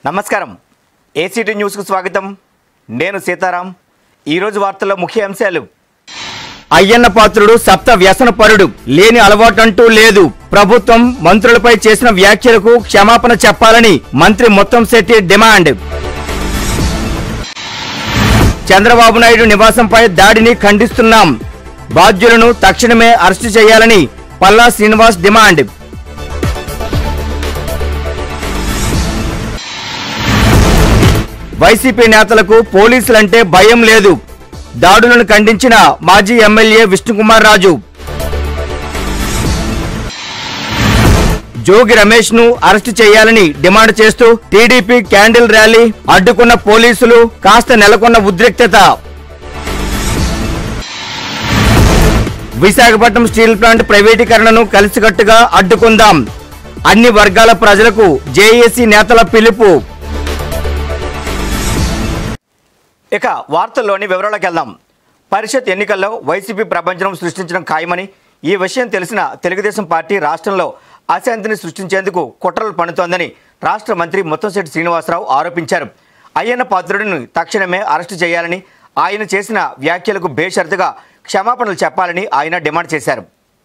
నమస్కారం ఏసీటీ న్యూస్కు స్వాగతం నేను సీతారాం ఈరోజు వార్తల్లో ముఖ్య అంశాలు అయ్యన్న పాత్రుడు సప్త వ్యసన పరుడు లేని అలవాటంటూ లేదు ప్రభుత్వం మంత్రులపై చేసిన వ్యాఖ్యలకు క్షమాపణ చెప్పాలని మంత్రి మొత్తం శెట్టి డిమాండ్ చంద్రబాబు నాయుడు నివాసంపై దాడిని ఖండిస్తున్నాం బాధ్యులను తక్షణమే అరెస్టు చేయాలని పల్లా శ్రీనివాస్ డిమాండ్ వైసీపీ నేతలకు పోలీసులంటే భయం లేదు దాడులను ఖండించిన మాజీ ఎమ్మెల్యే విష్ణుకుమార్ రాజు జోగి రమేష్ ను అరెస్టు చేయాలని డిమాండ్ చేస్తూ టీడీపీ క్యాండిల్ ర్యాలీ అడ్డుకున్న పోలీసులు కాస్త నెలకొన్న ఉద్రిక్తత విశాఖపట్నం స్టీల్ ప్లాంట్ ప్రైవేటీకరణను కలిసికట్టుగా అడ్డుకుందాం అన్ని వర్గాల ప్రజలకు జేఏసీ నేతల పిలుపు ఇక వార్తల్లోని వివరాలకు వెళ్దాం పరిషత్ ఎన్నికల్లో వైసీపీ ప్రపంచం సృష్టించడం ఖాయమని ఈ విషయం తెలిసిన తెలుగుదేశం పార్టీ రాష్ట్రంలో అశాంతిని సృష్టించేందుకు కుట్రలు పన్నుతోందని రాష్ట్ర మంత్రి ముత్తంశెట్టి శ్రీనివాసరావు ఆరోపించారు అయ్యన్న పాత్రుడిని తక్షణమే అరెస్టు చేయాలని ఆయన చేసిన వ్యాఖ్యలకు బేషరతుగా క్షమాపణలు చెప్పాలని ఆయన డిమాండ్ చేశారు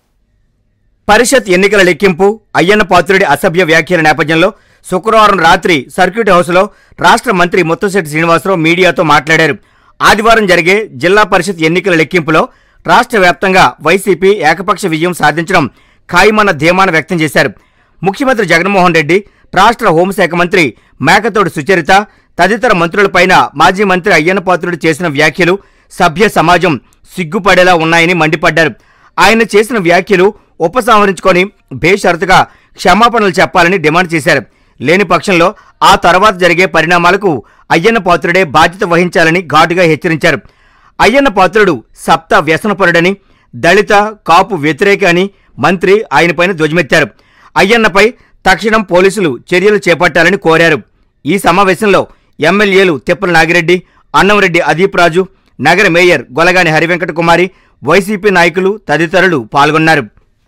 పరిషత్ ఎన్నికల లెక్కింపు అయ్యన్న పాత్రుడి అసభ్య వ్యాఖ్యల నేపథ్యంలో శుక్రవారం రాత్రి సర్క్యూట్ హౌస్లో రాష్ట్ర మంత్రి ముత్తంశెట్టి శ్రీనివాసరావు మీడియాతో మాట్లాడారు ఆదివారం జరిగే జిల్లా పరిషత్ ఎన్నికల లెక్కింపులో రాష్ట్ర వ్యాప్తంగా వైసీపీ ఏకపక్ష విజయం సాధించడం ఖాయమన్న ధీమాను వ్యక్తం చేశారు ముఖ్యమంత్రి జగన్మోహన్ రెడ్డి రాష్ట్ర హోంశాఖ మంత్రి మేకతోటి సుచరిత తదితర మంత్రులపైన మాజీ మంత్రి అయ్యన్న పాత్రుడు చేసిన వ్యాఖ్యలు సభ్య సమాజం సిగ్గుపడేలా ఉన్నాయని మండిపడ్డారు ఆయన చేసిన వ్యాఖ్యలు ఉపసంహరించుకొని బేషరతుగా క్షమాపణలు చెప్పాలని డిమాండ్ చేశారు లేని పక్షంలో ఆ తర్వాత జరిగే పరిణామాలకు అయ్యన్న పాత్రుడే బాధ్యత వహించాలని ఘాటుగా హెచ్చరించారు అయ్యన్న పాత్రుడు సప్త వ్యసనపరుడని దళిత కాపు వ్యతిరేక అని మంత్రి ఆయనపైన ధ్వజమెత్తారు అయ్యన్నపై తక్షణం పోలీసులు చర్యలు చేపట్టాలని కోరారు ఈ సమావేశంలో ఎమ్మెల్యేలు తిప్పల నాగిరెడ్డి అన్నంరెడ్డి అదీప్ రాజు నగర మేయర్ గొలగాని హరివెంకట కుమారి వైసీపీ నాయకులు తదితరులు పాల్గొన్నారు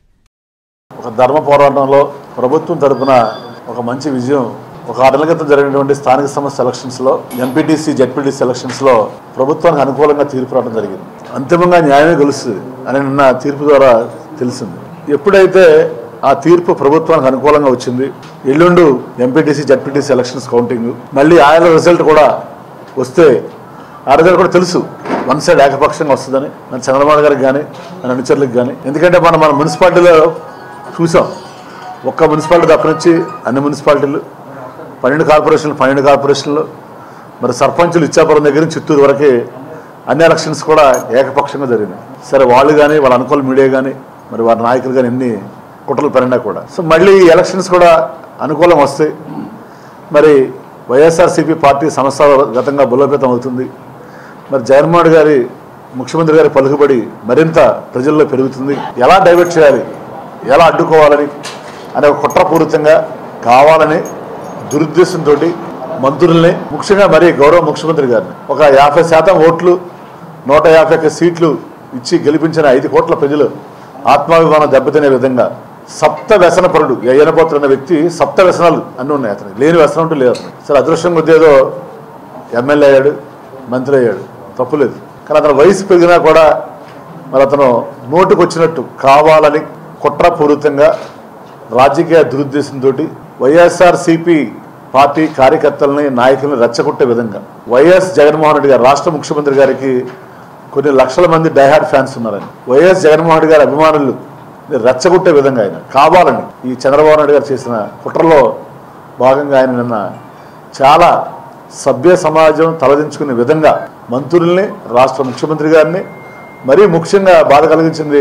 ఒక ధర్మ పోరాటంలో ప్రభుత్వం తరపున ఒక మంచి విజయం ఒక ఆరు నెలల క్రితం జరిగినటువంటి స్థానిక సంస్థ ఎలక్షన్స్లో ఎంపీటీసీ జెడ్పీటీసీ ఎలక్షన్స్లో ప్రభుత్వానికి అనుకూలంగా తీర్పు రావడం జరిగింది అంతిమంగా న్యాయమే గెలుస్తుంది అని నిన్న తీర్పు ద్వారా తెలిసింది ఎప్పుడైతే ఆ తీర్పు ప్రభుత్వానికి అనుకూలంగా వచ్చింది ఎల్లుండు ఎంపీటీసీ జెడ్పీటీసీ ఎలక్షన్స్ కౌంటింగ్ మళ్ళీ ఆయన రిజల్ట్ కూడా వస్తే ఆ రిజల్ట్ కూడా తెలుసు వన్ సైడ్ ఏకపక్షంగా వస్తుందని మన చంద్రబాబు గారికి కానీ మన అనుచరులకు కానీ ఎందుకంటే మనం మన మున్సిపాలిటీలో చూసాం ఒక్క మున్సిపాలిటీ దక్క నుంచి అన్ని మున్సిపాలిటీలు పన్నెండు కార్పొరేషన్లు పన్నెండు కార్పొరేషన్లు మరి సర్పంచులు ఇచ్చాపురం దగ్గర నుంచి చిత్తూరు వరకు అన్ని ఎలక్షన్స్ కూడా ఏకపక్షంగా జరిగినాయి సరే వాళ్ళు కానీ వాళ్ళ అనుకూల మీడియా కానీ మరి వారి నాయకులు కానీ ఎన్ని కుట్రలు పడినా కూడా సో మళ్ళీ ఈ ఎలక్షన్స్ కూడా అనుకూలం వస్తాయి మరి వైఎస్ఆర్సీపీ పార్టీ సంస్థాగతంగా బలోపేతం అవుతుంది మరి జగన్మోహన్ గారి ముఖ్యమంత్రి గారి పలుకుబడి మరింత ప్రజల్లో పెరుగుతుంది ఎలా డైవర్ట్ చేయాలి ఎలా అడ్డుకోవాలని అనే ఒక కుట్రపూరితంగా కావాలని దురుద్దేశంతో మంత్రుల్ని ముఖ్యంగా మరి గౌరవ ముఖ్యమంత్రి గారిని ఒక యాభై శాతం ఓట్లు నూట యాభై ఒక్క సీట్లు ఇచ్చి గెలిపించిన ఐదు కోట్ల ప్రజలు ఆత్మాభిమానం దెబ్బతినే విధంగా సప్త వ్యసనపరుడు అయ్యనపోతున్న అన్న వ్యక్తి సప్త వ్యసనాలు అన్నీ ఉన్నాయి అతను లేని వ్యసనం అంటూ లేదు అతనికి. సరే అదృష్టం కొద్ది ఏదో ఎమ్మెల్యే అయ్యాడు మంత్రి అయ్యాడు తప్పులేదు కానీ అతను వయసు పెరిగినా కూడా మరి అతను నోటుకు వచ్చినట్టు కావాలని కుట్రపూరితంగా రాజకీయ దురుద్దేశంతో వైఎస్ఆర్సీపీ పార్టీ కార్యకర్తలని నాయకుల్ని రెచ్చగొట్టే విధంగా వైఎస్ జగన్మోహన్ రెడ్డి గారు రాష్ట్ర ముఖ్యమంత్రి గారికి కొన్ని లక్షల మంది డైహార్డ్ ఫ్యాన్స్ ఉన్నారని వైఎస్ జగన్మోహన్ రెడ్డి గారి అభిమానులు రెచ్చగొట్టే విధంగా ఆయన కావాలని ఈ చంద్రబాబు నాయుడు గారు చేసిన కుట్రలో భాగంగా ఆయన నిన్న చాలా సభ్య సమాజం తలదించుకునే విధంగా మంత్రుల్ని రాష్ట్ర ముఖ్యమంత్రి గారిని మరీ ముఖ్యంగా బాధ కలిగించింది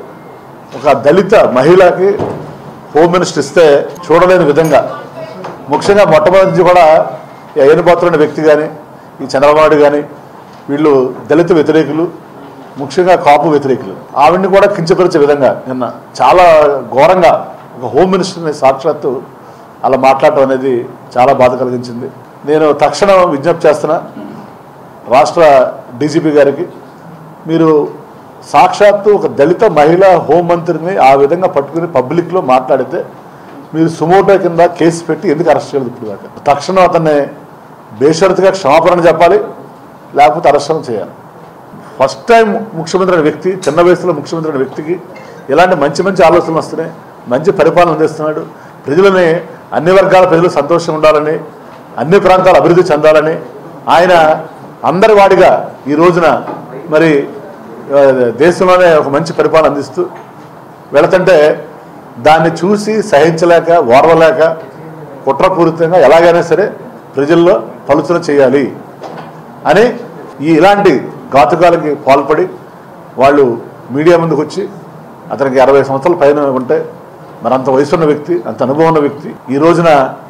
ఒక దళిత మహిళకి హోమ్ మినిస్టర్ ఇస్తే చూడలేని విధంగా ముఖ్యంగా మొట్టమొదటి నుంచి కూడా ఈ అయ్యనపాత్ర అనే వ్యక్తి కానీ ఈ చంద్రబాబు నాయుడు కానీ వీళ్ళు దళిత వ్యతిరేకులు ముఖ్యంగా కాపు వ్యతిరేకులు ఆవిడ్ని కూడా కించపరిచే విధంగా నిన్న చాలా ఘోరంగా ఒక హోమ్ మినిస్టర్ని సాక్షాత్తు అలా మాట్లాడటం అనేది చాలా బాధ కలిగించింది నేను తక్షణం విజ్ఞప్తి చేస్తున్నా రాష్ట్ర డీజీపీ గారికి మీరు సాక్షాత్తు ఒక దళిత మహిళా హోంమంత్రిని ఆ విధంగా పట్టుకుని పబ్లిక్లో మాట్లాడితే మీరు సుమోటో కింద కేసు పెట్టి ఎందుకు అరెస్ట్ చేయలేదు ఇప్పుడు దాకా తక్షణం అతన్ని బేషరతుగా క్షమాపణ చెప్పాలి లేకపోతే అరెస్టం చేయాలి ఫస్ట్ టైం ముఖ్యమంత్రి అయిన వ్యక్తి చిన్న వయసులో ముఖ్యమంత్రి అయిన వ్యక్తికి ఇలాంటి మంచి మంచి ఆలోచనలు వస్తున్నాయి మంచి పరిపాలన అందిస్తున్నాడు ప్రజలని అన్ని వర్గాల ప్రజలు సంతోషం ఉండాలని అన్ని ప్రాంతాలు అభివృద్ధి చెందాలని ఆయన అందరి వాడిగా ఈ రోజున మరి ఆ, దేశంలోనే ఒక మంచి పరిపాలన అందిస్తూ వెళుతుంటే దాన్ని చూసి సహించలేక ఓర్వలేక కుట్రపూరితంగా ఎలాగైనా సరే ప్రజల్లో పలుచన చేయాలి అని ఈ ఇలాంటి ఘాతుకాలకి పాల్పడి వాళ్ళు మీడియా ముందుకు వచ్చి అతనికి అరవై సంవత్సరాల పైన ఉంటే మరి అంత వయసు ఉన్న వ్యక్తి అంత అనుభవం ఉన్న వ్యక్తి ఈ రోజున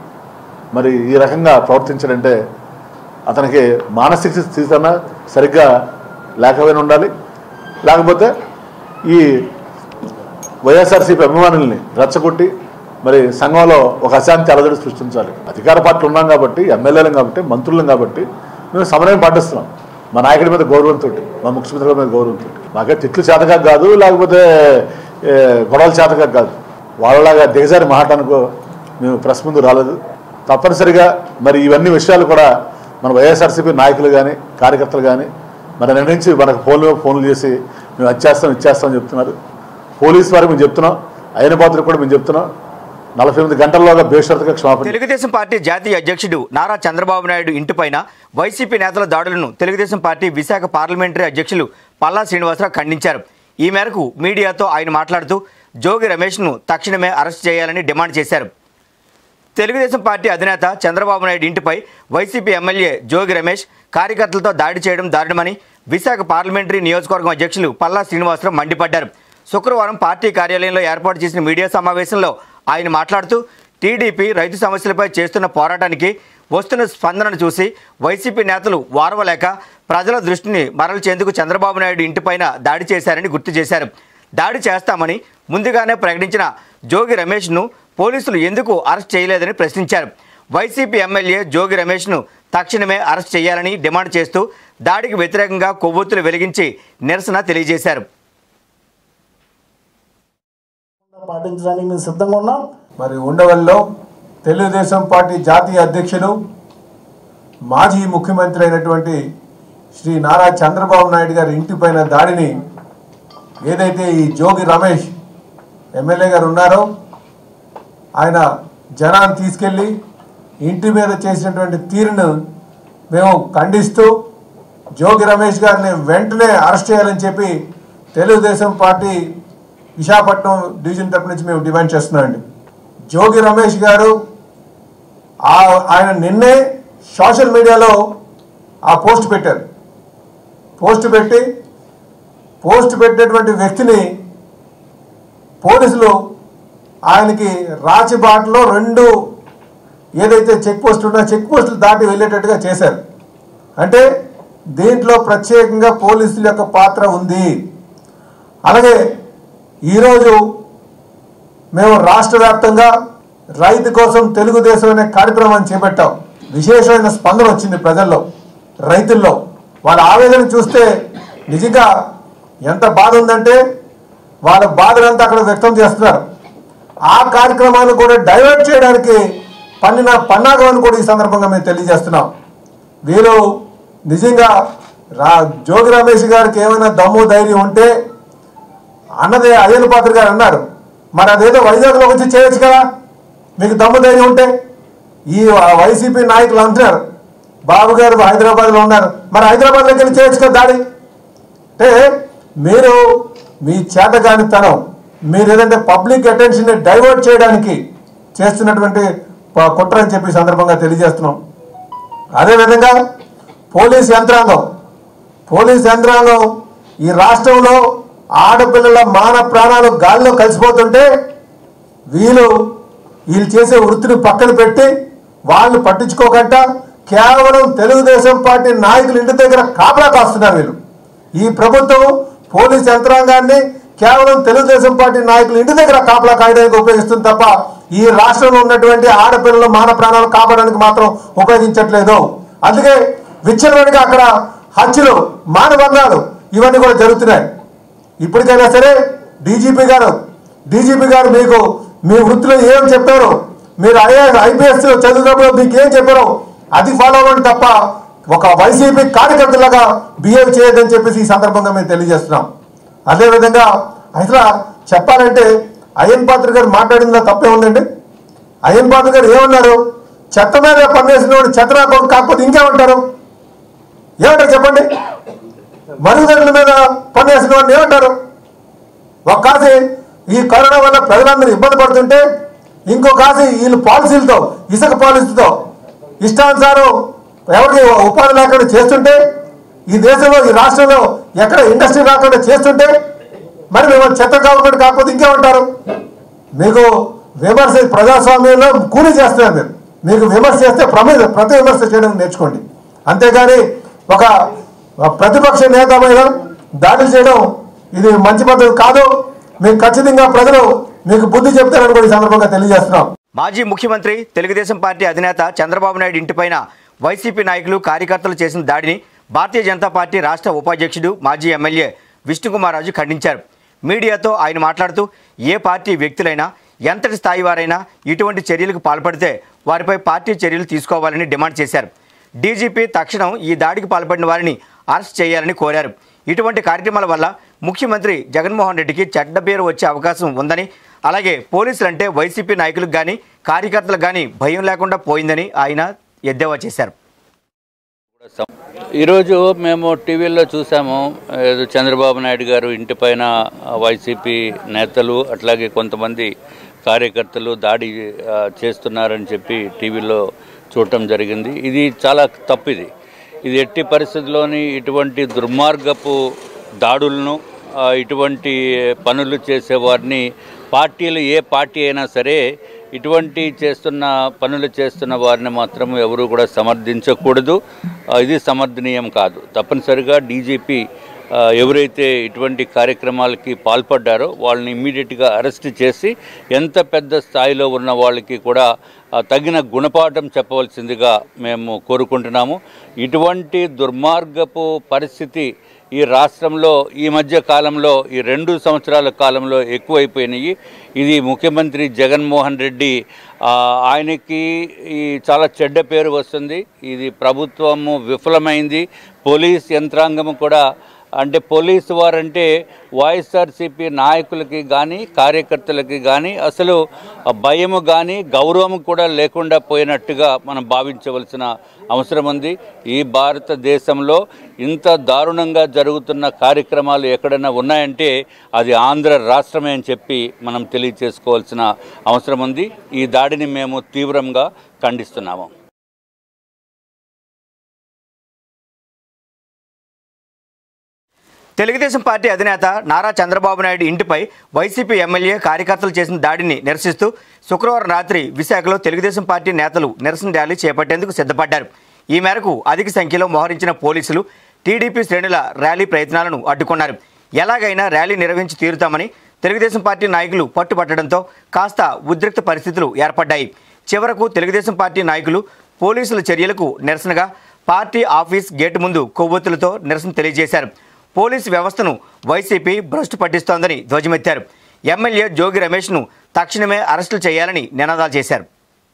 మరి ఈ రకంగా ప్రవర్తించాడంటే అతనికి మానసిక స్థితి అన్న సరిగ్గా లేకపోయినా ఉండాలి లేకపోతే ఈ వైఎస్ఆర్సీపీ అభిమానుల్ని రెచ్చగొట్టి మరి సంఘంలో ఒక అశాంతి అలజడి సృష్టించాలి అధికార పార్టీలు ఉన్నాం కాబట్టి ఎమ్మెల్యేలం కాబట్టి మంత్రులం కాబట్టి మేము సమన్వయం పాటిస్తున్నాం మా నాయకుడి మీద గౌరవంతో మా ముఖ్యమంత్రి గారి మీద గౌరవంతో మాకే తిట్లు చేతగా కాదు లేకపోతే ఏ, గొడవల చేతగా కాదు వాళ్ళలాగా దిగజారి మాట్లాడనుకో మేము ప్రెస్ ముందు రాలేదు తప్పనిసరిగా మరి ఇవన్నీ విషయాలు కూడా మన వైఎస్ఆర్సీపీ నాయకులు కానీ కార్యకర్తలు కానీ మరి నిర్ణయించి మనకు ఫోన్లు ఫోన్లు చేసి మేము వచ్చేస్తాం ఇచ్చేస్తాం అని చెప్తున్నారు పోలీసు వారికి మేము చెప్తున్నాం అయిన బాధ్యతలు కూడా మేము చెప్తున్నాం నలభై ఎనిమిది గంటల్లోగా బేషరతుగా క్షమాపణ తెలుగుదేశం పార్టీ జాతీయ అధ్యక్షుడు నారా చంద్రబాబు నాయుడు ఇంటిపైన వైసీపీ నేతల దాడులను తెలుగుదేశం పార్టీ విశాఖ పార్లమెంటరీ అధ్యక్షులు పల్లా శ్రీనివాసరావు ఖండించారు ఈ మేరకు మీడియాతో ఆయన మాట్లాడుతూ జోగి రమేష్ను తక్షణమే అరెస్ట్ చేయాలని డిమాండ్ చేశారు తెలుగుదేశం పార్టీ అధినేత చంద్రబాబు నాయుడు ఇంటిపై వైసీపీ ఎమ్మెల్యే జోగి రమేష్ కార్యకర్తలతో దాడి చేయడం దారుణమని విశాఖ పార్లమెంటరీ నియోజకవర్గం అధ్యక్షులు పల్లా శ్రీనివాసరావు మండిపడ్డారు శుక్రవారం పార్టీ కార్యాలయంలో ఏర్పాటు చేసిన మీడియా సమావేశంలో ఆయన మాట్లాడుతూ టీడీపీ రైతు సమస్యలపై చేస్తున్న పోరాటానికి వస్తున్న స్పందనను చూసి వైసీపీ నేతలు వారవలేక ప్రజల దృష్టిని మరల్చేందుకు చంద్రబాబు నాయుడు ఇంటిపైన దాడి చేశారని గుర్తు చేశారు దాడి చేస్తామని ముందుగానే ప్రకటించిన జోగి రమేష్ను పోలీసులు ఎందుకు అరెస్ట్ చేయలేదని ప్రశ్నించారు వైసీపీ ఎమ్మెల్యే జోగి రమేష్ను తక్షణమే అరెస్ట్ చేయాలని డిమాండ్ చేస్తూ దాడికి వ్యతిరేకంగా కొవ్వొత్తులు వెలిగించి నిరసన తెలియజేశారు పాటించడానికి మేము సిద్ధంగా ఉన్నాం మరి ఉండవల్లో తెలుగుదేశం పార్టీ జాతీయ అధ్యక్షులు మాజీ ముఖ్యమంత్రి అయినటువంటి శ్రీ నారా చంద్రబాబు నాయుడు గారి ఇంటిపైన దాడిని ఏదైతే ఈ జోగి రమేష్ ఎమ్మెల్యే గారు ఉన్నారో ఆయన జనాన్ని తీసుకెళ్ళి ఇంటి మీద చేసినటువంటి తీరును మేము ఖండిస్తూ జోగి రమేష్ గారిని వెంటనే అరెస్ట్ చేయాలని చెప్పి తెలుగుదేశం పార్టీ విశాఖపట్నం డివిజన్ తరపు నుంచి మేము డిమాండ్ చేస్తున్నామండి జోగి రమేష్ గారు ఆ- ఆయన నిన్నే సోషల్ మీడియాలో ఆ పోస్ట్ పెట్టారు పోస్ట్ పెట్టి పోస్ట్ పెట్టినటువంటి వ్యక్తిని పోలీసులు ఆయనకి రాచిబాటలో రెండు ఏదైతే చెక్ పోస్ట్ ఉన్నా చెక్ పోస్టులు దాటి వెళ్ళేటట్టుగా చేశారు అంటే దీంట్లో ప్రత్యేకంగా పోలీసుల యొక్క పాత్ర ఉంది అలాగే ఈరోజు మేము రాష్ట్ర వ్యాప్తంగా రైతు కోసం తెలుగుదేశం అనే కార్యక్రమాన్ని చేపట్టాం విశేషమైన స్పందన వచ్చింది ప్రజల్లో రైతుల్లో వాళ్ళ ఆవేదన చూస్తే నిజంగా ఎంత బాధ ఉందంటే వాళ్ళ బాధనంతా అక్కడ వ్యక్తం చేస్తున్నారు ఆ కార్యక్రమాన్ని కూడా డైవర్ట్ చేయడానికి పన్నిన పన్నాగం అని కూడా ఈ సందర్భంగా మేము తెలియజేస్తున్నాం వీరు నిజంగా రా జోగి రమేష్ గారికి ఏమైనా దమ్ము ధైర్యం ఉంటే అన్నదే అయ్యల పాత్ర గారు అన్నారు మరి అదేదో వైజాగ్లో వచ్చి చేయొచ్చు కదా మీకు దమ్ము ధైర్యం ఉంటే ఈ వైసీపీ నాయకులు అంటున్నారు బాబు గారు హైదరాబాద్లో ఉన్నారు మరి హైదరాబాద్లోకి వెళ్ళి చేయొచ్చు కదా దాడి అంటే మీరు మీ చేతగానితనం మీరు ఏదంటే పబ్లిక్ అటెన్షన్ని డైవర్ట్ చేయడానికి చేస్తున్నటువంటి ప- కుట్ర అని చెప్పి ఈ సందర్భంగా తెలియజేస్తున్నాం అదేవిధంగా పోలీస్ యంత్రాంగం పోలీస్ యంత్రాంగం ఈ రాష్ట్రంలో ఆడపిల్లల మాన ప్రాణాలు గాల్లో కలిసిపోతుంటే వీళ్ళు వీళ్ళు చేసే వృత్తిని పక్కన పెట్టి వాళ్ళు పట్టించుకోకుండా కేవలం తెలుగుదేశం పార్టీ నాయకులు ఇంటి దగ్గర కాపలా కాస్తున్నారు వీళ్ళు ఈ ప్రభుత్వం పోలీస్ యంత్రాంగాన్ని కేవలం తెలుగుదేశం పార్టీ నాయకులు ఇంటి దగ్గర కాపలా కాయడానికి ఉపయోగిస్తుంది తప్ప ఈ రాష్ట్రంలో ఉన్నటువంటి ఆడపిల్లల మాన ప్రాణాలు కాపాడడానికి మాత్రం ఉపయోగించట్లేదు అందుకే విచ్చలవిడిగా అక్కడ హత్యలు మానభంగాలు ఇవన్నీ కూడా జరుగుతున్నాయి ఇప్పటికైనా సరే డీజీపీ గారు డీజీపీ గారు మీకు మీ వృత్తిలో ఏం చెప్పారు మీరు ఐఏఎస్ ఐపీఎస్ చదివినప్పుడు మీకు ఏం చెప్పారో అది ఫాలో అవ్వండి తప్ప ఒక వైసీపీ కార్యకర్తలాగా బిహేవ్ చేయొద్దని చెప్పేసి ఈ సందర్భంగా మేము తెలియజేస్తున్నాం అదేవిధంగా అసలు చెప్పాలంటే అయ్యన్ పాత్ర గారు మాట్లాడిందా తప్పే ఉందండి అయ్యన్ పాత్ర గారు ఏమన్నారు చెత్త మీద పనిచేసిన వాడు చెత్త రాకుండా కాకపోతే ఇంకేమంటారు ఏమంటారు చెప్పండి మరుగుదొడ్ల మీద పనిచేసిన వాడిని ఏమంటారు ఒక కాసి ఈ కరోనా వల్ల ప్రజలందరూ ఇబ్బంది పడుతుంటే ఇంకో కాసి వీళ్ళు పాలసీలతో ఇసుక పాలసీతో ఇష్టానుసారం ఎవరికి ఉపాధి లేకుండా చేస్తుంటే ఈ దేశంలో ఈ రాష్ట్రంలో ఎక్కడ ఇండస్ట్రీ రాకుండా చేస్తుంటే మరి మేము చెత్త గవర్నమెంట్ కాకపోతే ఇంకేమంటారు మీకు విమర్శ ప్రజాస్వామ్యంలో కూలీ చేస్తున్నారు మీరు మీకు విమర్శ చేస్తే ప్రమే ప్రతి విమర్శ చేయడం నేర్చుకోండి అంతేగాని ఒక ప్రతిపక్ష నేత మీద దాడులు చేయడం ఇది మంచి పద్ధతి కాదు మీకు ఖచ్చితంగా ప్రజలు మీకు బుద్ధి చెప్తారని కూడా ఈ సందర్భంగా తెలియజేస్తున్నాం మాజీ ముఖ్యమంత్రి తెలుగుదేశం పార్టీ అధినేత చంద్రబాబు నాయుడు ఇంటిపైన వైసీపీ నాయకులు కార్యకర్తలు చేసిన దాడిని భారతీయ జనతా పార్టీ రాష్ట్ర ఉపాధ్యక్షుడు మాజీ ఎమ్మెల్యే విష్ణుకుమార్ రాజు ఖండించారు మీడియాతో ఆయన మాట్లాడుతూ ఏ పార్టీ వ్యక్తులైనా ఎంతటి స్థాయి వారైనా ఇటువంటి చర్యలకు పాల్పడితే వారిపై పార్టీ చర్యలు తీసుకోవాలని డిమాండ్ చేశారు డీజీపీ తక్షణం ఈ దాడికి పాల్పడిన వారిని అరెస్ట్ చేయాలని కోరారు ఇటువంటి కార్యక్రమాల వల్ల ముఖ్యమంత్రి జగన్మోహన్ రెడ్డికి చెడ్డ పేరు వచ్చే అవకాశం ఉందని అలాగే పోలీసులంటే వైసీపీ నాయకులకు కానీ కార్యకర్తలకు కానీ భయం లేకుండా పోయిందని ఆయన ఎద్దేవా చేశారు ఈరోజు మేము టీవీలో చూసాము ఏదో చంద్రబాబు నాయుడు గారు ఇంటిపైన వైసీపీ నేతలు అట్లాగే కొంతమంది కార్యకర్తలు దాడి ఆ, చేస్తున్నారని చెప్పి టీవీలో చూడటం జరిగింది ఇది చాలా తప్పిది ఇది ఎట్టి పరిస్థితుల్లోని ఇటువంటి దుర్మార్గపు దాడులను ఆ, ఇటువంటి పనులు చేసేవారిని పార్టీలు ఏ పార్టీ అయినా సరే ఇటువంటి చేస్తున్న పనులు చేస్తున్న వారిని మాత్రం ఎవరు కూడా సమర్థించకూడదు ఆ, ఇది సమర్థనీయం కాదు తప్పనిసరిగా డీజీపీ ఆ, ఎవరైతే ఇటువంటి కార్యక్రమాలకి పాల్పడ్డారో వాళ్ళని ఇమ్మీడియట్గా అరెస్ట్ చేసి ఎంత పెద్ద స్థాయిలో ఉన్న వాళ్ళకి కూడా ఆ, తగిన గుణపాఠం చెప్పవలసిందిగా మేము కోరుకుంటున్నాము ఇటువంటి దుర్మార్గపు పరిస్థితి ఈ రాష్ట్రంలో ఈ మధ్య కాలంలో ఈ రెండు సంవత్సరాల కాలంలో ఎక్కువైపోయినాయి ఇది ముఖ్యమంత్రి జగన్మోహన్ రెడ్డి ఆ, ఆయనకి ఈ చాలా చెడ్డ పేరు వస్తుంది ఇది ప్రభుత్వము విఫలమైంది పోలీస్ యంత్రాంగము కూడా అంటే పోలీసు వారంటే వైఎస్ఆర్సీపీ నాయకులకి కానీ కార్యకర్తలకి కానీ అసలు ఆ భయము కానీ గౌరవం కూడా లేకుండా పోయినట్టుగా మనం భావించవలసిన అవసరం ఉంది ఈ భారతదేశంలో ఇంత దారుణంగా జరుగుతున్న కార్యక్రమాలు ఎక్కడైనా ఉన్నాయంటే అది ఆంధ్ర రాష్ట్రమే అని చెప్పి మనం తెలియచేసుకోవాల్సిన అవసరం ఉంది ఈ దాడిని మేము తీవ్రంగా ఖండిస్తున్నాము తెలుగుదేశం పార్టీ అధినేత నారా చంద్రబాబు నాయుడు ఇంటిపై వైసీపీ ఎమ్మెల్యే కార్యకర్తలు చేసిన దాడిని నిరసిస్తూ శుక్రవారం రాత్రి విశాఖలో తెలుగుదేశం పార్టీ నేతలు నిరసన ర్యాలీ చేపట్టేందుకు సిద్ధపడ్డారు ఈ మేరకు అధిక సంఖ్యలో మోహరించిన పోలీసులు టీడీపీ శ్రేణుల ర్యాలీ ప్రయత్నాలను అడ్డుకున్నారు ఎలాగైనా ర్యాలీ నిర్వహించి తీరుతామని తెలుగుదేశం పార్టీ నాయకులు పట్టుబట్టడంతో కాస్త ఉద్రిక్త పరిస్థితులు ఏర్పడ్డాయి చివరకు తెలుగుదేశం పార్టీ నాయకులు పోలీసుల చర్యలకు నిరసనగా పార్టీ ఆఫీస్ గేటు ముందు కొవ్వొత్తులతో నిరసన తెలియజేశారు పోలీసు వ్యవస్థను వైసీపీ భ్రష్టు పట్టిస్తోందని ధ్వజమెత్తారు ఎమ్మెల్యే జోగి రమేష్ను తక్షణమే అరెస్టులు చేయాలని నినాదాలు చేశారు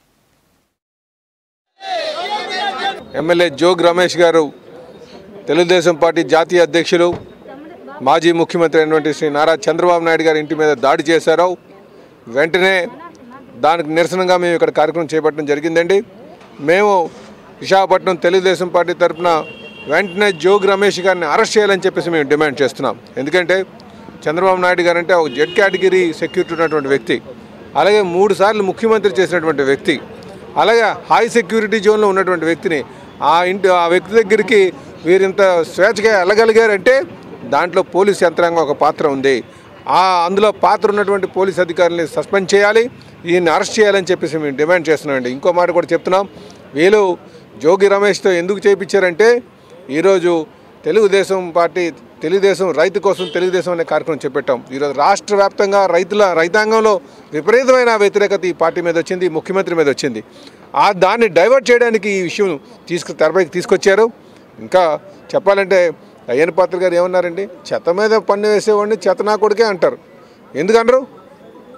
ఎమ్మెల్యే జోగ్ రమేష్ గారు తెలుగుదేశం పార్టీ జాతీయ అధ్యక్షులు మాజీ ముఖ్యమంత్రి అయినటువంటి శ్రీ నారా చంద్రబాబు నాయుడు గారి ఇంటి మీద దాడి చేశారు వెంటనే దానికి నిరసనగా మేము ఇక్కడ కార్యక్రమం చేపట్టడం జరిగిందండి మేము విశాఖపట్నం తెలుగుదేశం పార్టీ తరఫున వెంటనే జోగ్ రమేష్ గారిని అరెస్ట్ చేయాలని చెప్పేసి మేము డిమాండ్ చేస్తున్నాం ఎందుకంటే చంద్రబాబు నాయుడు గారు అంటే ఒక జెడ్ కేటగిరీ సెక్యూరిటీ ఉన్నటువంటి వ్యక్తి అలాగే మూడు సార్లు ముఖ్యమంత్రి చేసినటువంటి వ్యక్తి అలాగే హై సెక్యూరిటీ జోన్లో ఉన్నటువంటి వ్యక్తిని ఆ ఇంటి ఆ వ్యక్తి దగ్గరికి వీరింత స్వేచ్ఛగా వెళ్ళగలిగారంటే దాంట్లో పోలీస్ యంత్రాంగం ఒక పాత్ర ఉంది ఆ అందులో పాత్ర ఉన్నటువంటి పోలీస్ అధికారులని సస్పెండ్ చేయాలి ఈయన్ని అరెస్ట్ చేయాలని చెప్పేసి మేము డిమాండ్ చేస్తున్నామండి ఇంకో మాట కూడా చెప్తున్నాం వీళ్ళు జోగి రమేష్తో ఎందుకు చేయించారంటే ఈరోజు తెలుగుదేశం పార్టీ తెలుగుదేశం రైతు కోసం తెలుగుదేశం అనే కార్యక్రమం చేపట్టాం ఈరోజు రాష్ట్ర వ్యాప్తంగా రైతుల రైతాంగంలో విపరీతమైన వ్యతిరేకత ఈ పార్టీ మీద వచ్చింది ఈ ముఖ్యమంత్రి మీద వచ్చింది ఆ దాన్ని డైవర్ట్ చేయడానికి ఈ విషయం తీసుకు తెరపైకి తీసుకొచ్చారు ఇంకా చెప్పాలంటే అయ్యన్ పాత్ర గారు ఏమన్నారండి చెత్త మీద పన్ను వేసేవాడిని చెత్త నా కొడుకే అంటారు ఎందుకనరు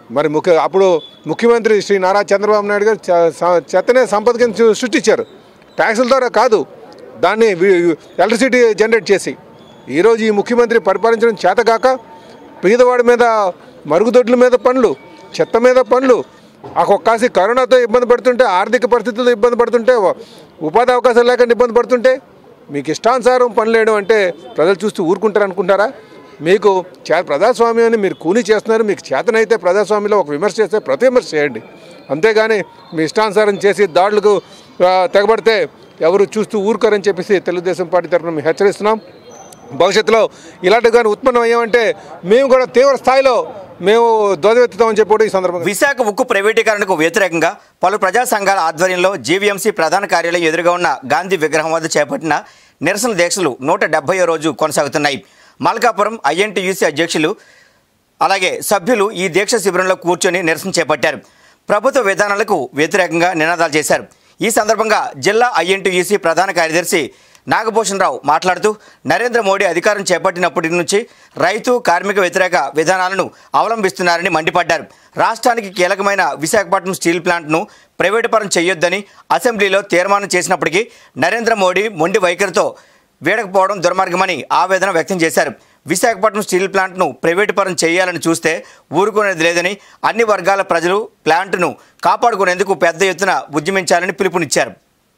మరి ముఖ్య అప్పుడు ముఖ్యమంత్రి శ్రీ నారా చంద్రబాబు నాయుడు గారు చ- స- చెత్తనే సంపద కింద సృ- సృష్టించారు ట్యాక్సుల ద్వారా కాదు దాన్ని వి- ఎలక్ట్రిసిటీ జనరేట్ చేసి ఈరోజు ఈ ముఖ్యమంత్రి పరిపాలించడం చేతగాక పేదవాడి మీద మరుగుదొడ్ల మీద పనులు చెత్త మీద పనులు ఒక్కొక్కసి కరోనాతో ఇబ్బంది పడుతుంటే ఆర్థిక పరిస్థితులతో ఇబ్బంది పడుతుంటే ఉపాధి అవకాశాలు లేకుండా ఇబ్బంది పడుతుంటే మీకు ఇష్టానుసారం పనులు వేయడం అంటే ప్రజలు చూస్తూ ఊరుకుంటారు అనుకుంటారా మీకు చే ప్రజాస్వామ్యాన్ని మీరు కూని చేస్తున్నారు మీకు చేతనైతే ప్రజాస్వామ్యంలో ఒక విమర్శ చేస్తే ప్రతి విమర్శ చేయండి అంతేగాని మీ ఇష్టానుసారం చేసి దాడులకు ఆ, తెగబడితే ఎవరు చూస్తూ ఊరుకోరని చెప్పేసి తెలుగుదేశం పార్టీ తరఫున మేము హెచ్చరిస్తున్నాం భవిష్యత్తులో ఇలాంటివి కానీ ఉత్పన్నం అయ్యామంటే మేము కూడా తీవ్ర స్థాయిలో మేము ధ్వజమెత్తుతామని చెప్పి కూడా ఈ సందర్భంగా విశాఖ ఉక్కు ప్రైవేటీకరణకు వ్యతిరేకంగా పలు ప్రజా సంఘాల ఆధ్వర్యంలో జీవీఎంసీ ప్రధాన కార్యాలయం ఎదురుగా ఉన్న గాంధీ విగ్రహం వద్ద చేపట్టిన నిరసన దీక్షలు నూట డెబ్బయో రోజు కొనసాగుతున్నాయి మల్కాపురం ఐఎన్టీయూసీ అధ్యక్షులు అలాగే సభ్యులు ఈ దీక్ష శిబిరంలో కూర్చొని నిరసన చేపట్టారు ప్రభుత్వ విధానాలకు వ్యతిరేకంగా నినాదాలు చేశారు ఈ సందర్భంగా జిల్లా ఐఎన్టీయూసీ ప్రధాన కార్యదర్శి నాగభూషణ్ రావు మాట్లాడుతూ నరేంద్ర మోడీ అధికారం చేపట్టినప్పటి నుంచి రైతు కార్మిక వ్యతిరేక విధానాలను అవలంబిస్తున్నారని మండిపడ్డారు రాష్ట్రానికి కీలకమైన విశాఖపట్నం స్టీల్ ప్లాంట్ను ప్రైవేటుపరం చేయొద్దని అసెంబ్లీలో తీర్మానం చేసినప్పటికీ నరేంద్ర మోడీ మొండి వైఖరితో వీడకపోవడం దుర్మార్గమని ఆవేదన వ్యక్తం చేశారు విశాఖపట్నం స్టీల్ ప్లాంట్ను ప్రైవేటు పరం చేయాలని చూస్తే ఊరుకునేది లేదని అన్ని వర్గాల ప్రజలు ప్లాంట్ను కాపాడుకునేందుకు పెద్ద ఎత్తున ఉద్యమించాలని పిలుపునిచ్చారు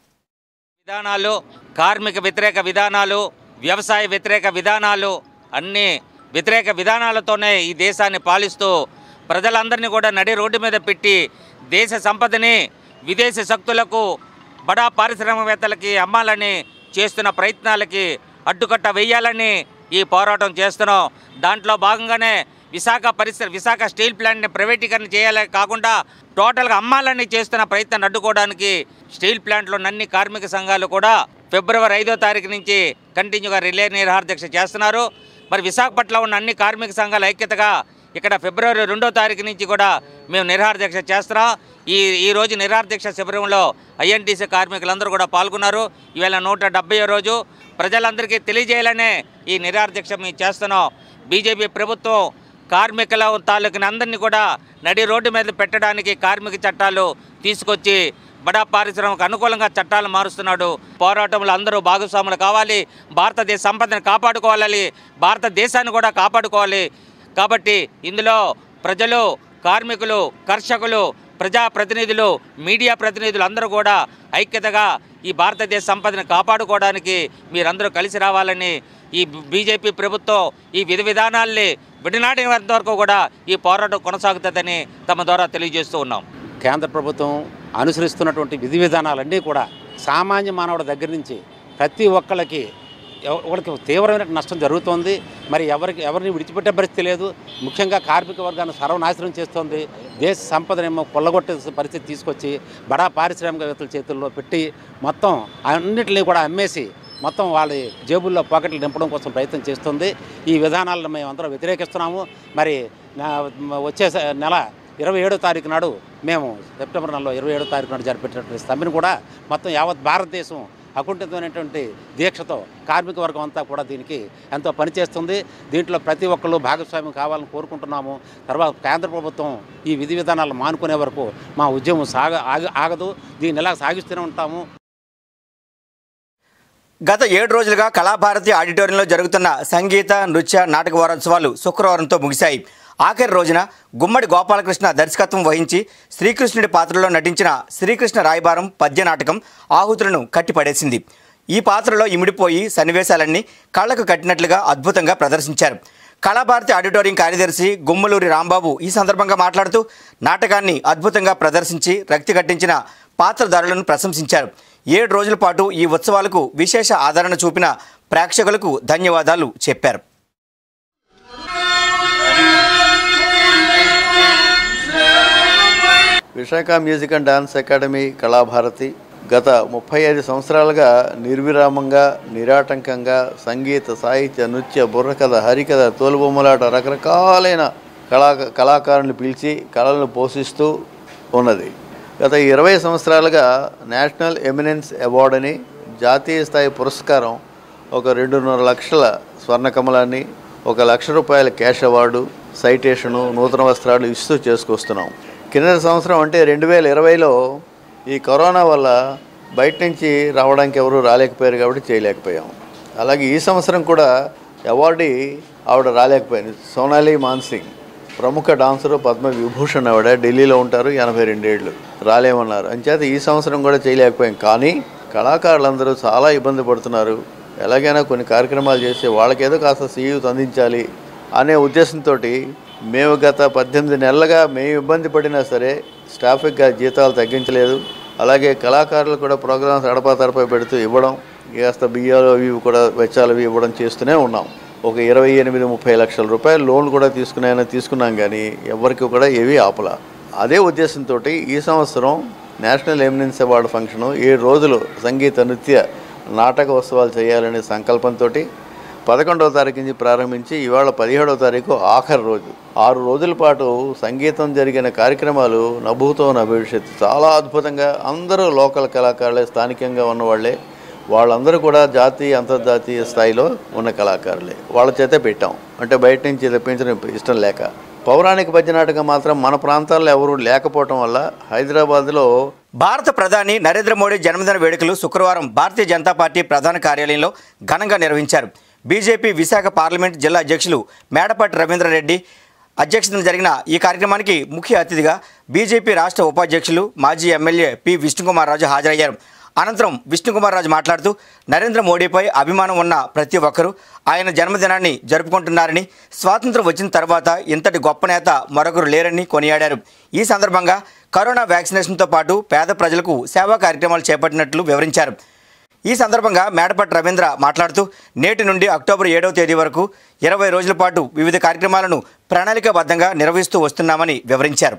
విధానాలు కార్మిక వ్యతిరేక విధానాలు వ్యవసాయ వ్యతిరేక విధానాలు అన్ని వ్యతిరేక విధానాలతోనే ఈ దేశాన్ని పాలిస్తూ ప్రజలందరినీ కూడా నడి రోడ్డు మీద పెట్టి దేశ సంపదని విదేశీ శక్తులకు బడా పారిశ్రామికవేత్తలకి అమ్మాలని చేస్తున్న ప్రయత్నాలకి అడ్డుకట్ట వేయాలని ఈ పోరాటం చేస్తున్నాం దాంట్లో భాగంగానే విశాఖ పరిశ్రమ విశాఖ స్టీల్ ప్లాంట్ని ప్రైవేటీకరణ చేయాలే కాకుండా టోటల్గా అమ్మాలని చేస్తున్న ప్రయత్నాన్ని అడ్డుకోవడానికి స్టీల్ ప్లాంట్లో అన్ని కార్మిక సంఘాలు కూడా ఫిబ్రవరి ఐదో తారీఖు నుంచి కంటిన్యూగా రిలే నిరాహార దీక్ష చేస్తున్నారు మరి విశాఖపట్నంలో ఉన్న అన్ని కార్మిక సంఘాల ఐక్యతగా ఇక్కడ ఫిబ్రవరి రెండో తారీఖు నుంచి కూడా మేము నిరాహార దీక్ష చేస్తున్నాం ఈ ఈ రోజు నిరాహార దీక్ష శిబిరంలో ఐఎన్టీసీ కార్మికులందరూ కూడా పాల్గొన్నారు ఈవేళ నూట డెబ్బై రోజు ప్రజలందరికీ తెలియజేయాలనే ఈ నిరాహార దీక్ష మేము చేస్తున్నాం బీజేపీ ప్రభుత్వం కార్మికుల తాలూకుని అందరినీ కూడా నడి రోడ్డు మీద పెట్టడానికి కార్మిక చట్టాలు తీసుకొచ్చి బడా పారిశ్రామిక అనుకూలంగా చట్టాలు మారుస్తున్నాడు పోరాటంలో అందరూ భాగస్వాములు కావాలి భారతదేశ సంపదను కాపాడుకోవాలి భారతదేశాన్ని కూడా కాపాడుకోవాలి కాబట్టి ఇందులో ప్రజలు కార్మికులు కర్షకులు ప్రజాప్రతినిధులు మీడియా ప్రతినిధులు అందరూ కూడా ఐక్యతగా ఈ భారతదేశ సంపదను కాపాడుకోవడానికి మీరందరూ కలిసి రావాలని ఈ బీజేపీ ప్రభుత్వం ఈ విధి విధానాల్ని విడినాటినంత వరకు కూడా ఈ పోరాటం కొనసాగుతుందని తమ ద్వారా తెలియజేస్తూ ఉన్నాం కేంద్ర ప్రభుత్వం అనుసరిస్తున్నటువంటి విధి విధానాలన్నీ కూడా సామాన్య మానవుడి దగ్గర నుంచి ప్రతి ఒక్కళ్ళకి ఎవ- ఒకరికి తీవ్రమైన నష్టం జరుగుతోంది మరి ఎవరికి ఎవరిని విడిచిపెట్టే పరిస్థితి లేదు ముఖ్యంగా కార్మిక వర్గాన్ని సర్వనాశనం చేస్తోంది దేశ సంపదనేమో కొల్లగొట్టే పరిస్థితి తీసుకొచ్చి బడా పారిశ్రామికవేత్తల చేతుల్లో పెట్టి మొత్తం అన్నిటినీ కూడా అమ్మేసి మొత్తం వాళ్ళ జేబుల్లో పాకెట్లు నింపడం కోసం ప్రయత్నం చేస్తుంది ఈ విధానాలను మేము అందరం వ్యతిరేకిస్తున్నాము మరి నా- వచ్చే స- నెల ఇరవై ఏడో తారీఖు నాడు మేము సెప్టెంబర్ నెలలో ఇరవై ఏడో తారీఖు నాడు జరిపేటటువంటి సమ్మెను కూడా మొత్తం యావత్ భారతదేశం అకుంఠితమైనటువంటి దీక్షతో కార్మిక వర్గం అంతా కూడా దీనికి ఎంతో పనిచేస్తుంది దీంట్లో ప్రతి ఒక్కళ్ళు భాగస్వామ్యం కావాలని కోరుకుంటున్నాము తర్వాత కేంద్ర ప్రభుత్వం ఈ విధి విధానాలు మానుకునే వరకు మా ఉద్యమం సాగ ఆగ ఆగదు దీన్ని ఎలా సాగిస్తూనే ఉంటాము గత ఏడు రోజులుగా కళాభారతి ఆడిటోరియంలో జరుగుతున్న సంగీత నృత్య నాటక వారోత్సవాలు శుక్రవారంతో ముగిశాయి ఆఖరి రోజున గుమ్మడి గోపాలకృష్ణ దర్శకత్వం వహించి శ్రీకృష్ణుడి పాత్రలో నటించిన శ్రీకృష్ణ రాయబారం పద్య నాటకం ఆహుతులను కట్టిపడేసింది ఈ పాత్రలో ఇమిడిపోయి సన్నివేశాలన్నీ కళ్ళకు కట్టినట్లుగా అద్భుతంగా ప్రదర్శించారు కళాభారతి ఆడిటోరియం కార్యదర్శి గుమ్మలూరి రాంబాబు ఈ సందర్భంగా మాట్లాడుతూ నాటకాన్ని అద్భుతంగా ప్రదర్శించి రక్తి కట్టించిన పాత్రధారులను ప్రశంసించారు ఏడు రోజుల పాటు ఈ ఉత్సవాలకు విశేష ఆదరణ చూపిన ప్రేక్షకులకు ధన్యవాదాలు చెప్పారు Visakha music and dance academy Kalabharati గత ముప్పై ఐదు సంవత్సరాలుగా నిర్విరామంగా నిరాటంకంగా సంగీత సాహిత్య నృత్య బుర్రకథ హరికథ తోలుబొమ్మలాట రకరకాలైన కళా కళాకారులను పిలిచి కళలను పోషిస్తూ ఉన్నది గత ఇరవై సంవత్సరాలుగా నేషనల్ ఎమినెన్స్ అవార్డు అని జాతీయ స్థాయి పురస్కారం ఒక రెండున్నర లక్షల స్వర్ణ కమలాన్ని ఒక లక్ష రూపాయల క్యాష్ అవార్డు సైటేషను నూతన వస్త్రాలు ఇస్తూ చేసుకొస్తున్నాం కింద సంవత్సరం అంటే రెండు వేల ఇరవైలో ఈ కరోనా వల్ల బయట నుంచి రావడానికి ఎవరు రాలేకపోయారు కాబట్టి చేయలేకపోయాం అలాగే ఈ సంవత్సరం కూడా అవార్డు ఆవిడ రాలేకపోయింది సోనాలి మాన్సింగ్ ప్రముఖ డాన్సరు పద్మ విభూషణ్ ఆవిడ ఢిల్లీలో ఉంటారు ఎనభై రెండేళ్ళు రాలేమన్నారు అంచేత ఈ సంవత్సరం కూడా చేయలేకపోయాం కానీ కళాకారులందరూ చాలా ఇబ్బంది పడుతున్నారు ఎలాగైనా కొన్ని కార్యక్రమాలు చేసి వాళ్ళకేదో కాస్త సీయూత్ అందించాలి అనే ఉద్దేశంతో మేము గత పద్దెనిమిది నెలలుగా మేము ఇబ్బంది పడినా సరే స్టాఫ్కి జీతాలు తగ్గించలేదు అలాగే కళాకారులు కూడా ప్రోగ్రామ్స్ అడపా తడపా పెడుతూ ఇవ్వడం కాస్త బియ్యాలు అవి ఇవి కూడా వెచ్చాలు అవి ఇవ్వడం చేస్తూనే ఉన్నాం ఒక ఇరవై ఎనిమిది ముప్పై లక్షల రూపాయలు లోన్ కూడా తీసుకున్నాయని తీసుకున్నాం కానీ ఎవరికి కూడా ఏవి ఆపలా అదే ఉద్దేశంతో ఈ సంవత్సరం నేషనల్ ఎమినెన్స్ అవార్డు ఫంక్షను ఏడు రోజులు సంగీత నృత్య నాటక ఉత్సవాలు చేయాలనే సంకల్పంతో పదకొండవ తారీఖు నుంచి ప్రారంభించి ఇవాళ పదిహేడవ తారీఖు ఆఖరి రోజు ఆరు రోజుల పాటు సంగీతం జరిగిన కార్యక్రమాలు నభూతో భవిష్యత్తు చాలా అద్భుతంగా అందరూ లోకల్ కళాకారులే స్థానికంగా ఉన్నవాళ్లే వాళ్ళందరూ కూడా జాతీయ అంతర్జాతీయ స్థాయిలో ఉన్న కళాకారులే వాళ్ళ చేతే పెట్టాం అంటే బయట నుంచి తెప్పించడం ఇష్టం లేక పౌరాణిక పద్యనాటకం మాత్రం మన ప్రాంతాల్లో ఎవరు లేకపోవటం వల్ల హైదరాబాద్లో భారత ప్రధాని నరేంద్ర మోడీ జన్మదిన వేడుకలు శుక్రవారం భారతీయ జనతా పార్టీ ప్రధాన కార్యాలయంలో ఘనంగా నిర్వహించారు బీజేపీ విశాఖ పార్లమెంట్ జిల్లా అధ్యక్షులు మేడపాటి రవీంద్రారెడ్డి అధ్యక్షతన జరిగిన ఈ కార్యక్రమానికి ముఖ్య అతిథిగా బీజేపీ రాష్ట్ర ఉపాధ్యక్షులు మాజీ ఎమ్మెల్యే పి విష్ణుకుమార్ రాజు హాజరయ్యారు అనంతరం విష్ణుకుమార్ రాజు మాట్లాడుతూ నరేంద్ర మోడీపై అభిమానం ఉన్న ప్రతి ఒక్కరూ ఆయన జన్మదినాన్ని జరుపుకుంటున్నారని స్వాతంత్రం వచ్చిన తర్వాత ఇంతటి గొప్ప నేత మరొకరు లేరని కొనియాడారు ఈ సందర్భంగా కరోనా వ్యాక్సినేషన్తో పాటు పేద ప్రజలకు సేవా కార్యక్రమాలు చేపట్టినట్లు వివరించారు ఈ సందర్భంగా మేడపట్టి రవీంద్ర మాట్లాడుతూ నేటి నుండి అక్టోబర్ ఏడవ తేదీ వరకు ఇరవై రోజుల పాటు వివిధ కార్యక్రమాలను ప్రణాళికాబద్ధంగా నిర్వహిస్తూ వస్తున్నామని వివరించారు